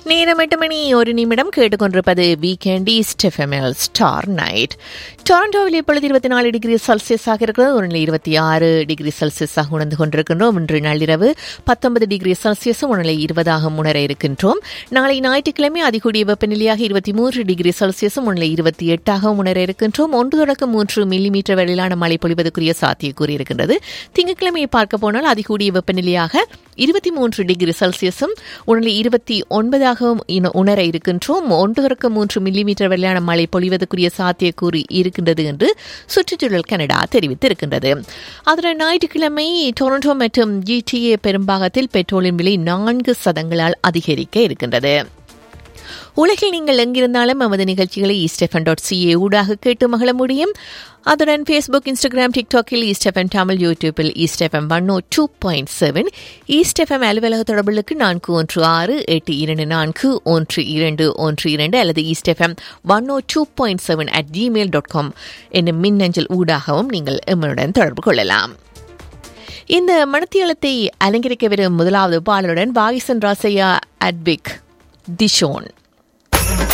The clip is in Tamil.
நேரம் எட்டு மணி ஒரு நிமிடம் கேட்டுக்கொண்டிருப்பது வீக்கெண்ட் ஈஸ்ட் எஃப்எம்எல் ஸ்டார் நைட் டொரண்டோவில் இப்பொழுது இருபத்தி நாலு டிகிரி செல்சியஸாக இருக்கிறது ஒரு நிலை இருபத்தி ஆறு டிகிரி செல்சியஸாக உணர்ந்து கொண்டிருக்கின்றோம் இன்று நள்ளிரவு பத்தொன்பது டிகிரி செல்சியஸும் ஒரு நிலை இருபதாக உணர இருக்கின்றோம் நாளை ஞாயிற்றுக்கிழமை அதிகூடிய வெப்பநிலையாக இருபத்தி மூன்று டிகிரி செல்சியஸும் ஒரு நிலை இருபத்தி எட்டாக உணர இருக்கின்றோம் ஒன்று தொடக்கம் மூன்று மில்லிமீட்டர் வரையிலான மழை பொழிவதற்குரிய சாத்தியக்கூறு இருக்கின்றது திங்கட்கிழமையை பார்க்க போனால் அதிகூடிய வெப்பநிலையாக இருபத்தி மூன்று டிகிரி செல்சியஸும் உணர்நிலை இருபத்தி ஒன்பதாகவும் இன- உணர இருக்கின்றோம் ஒன்று தொடக்கம் மூன்று மில்லிமீட்டர் வரையிலான மழை பொழிவதற்குரிய சாத்தியக்கூறு இருக்கின்றது என்று சுற்றுச்சூழல் கனடா தெரிவித்திருக்கின்றது அதனால் ஞாயிற்றுக்கிழமை டொரண்டோ மற்றும் ஜிடிஏ பெரும்பாகத்தில் பெட்ரோலின் விலை நான்கு சதங்களால் அதிகரிக்க இருக்கின்றது உலகில் நீங்கள் எங்கிருந்தாலும் நமது நிகழ்ச்சிகளை ஈஸ்டெஃபன் டாட் சிஏ ஊடாக கேட்டு மகிழ முடியும் அதுடன் ஃபேஸ்புக் இன்ஸ்டாகிராம் டிக்டாக்கில் ஈஸ்டெஃபன் தமிழ் யூடியூப்பில் East FM one O two point seven East FM அலுவலக தொடர்புகளுக்கு நான்கு ஒன்று ஆறு எட்டு இரண்டு நான்கு ஒன்று இரண்டு ஒன்று இரண்டு அல்லது East FM one O two point seven at Gmail dot com என்னும் மின்னஞ்சல் ஊடாகவும் நீங்கள் எம்முடன் தொடர்பு கொள்ளலாம் இந்த மனத்தியலத்தை அலங்கரிக்க வரும் முதலாவது பாடலுடன் வாகிசன் ராசையா அட்விக் திஷோன்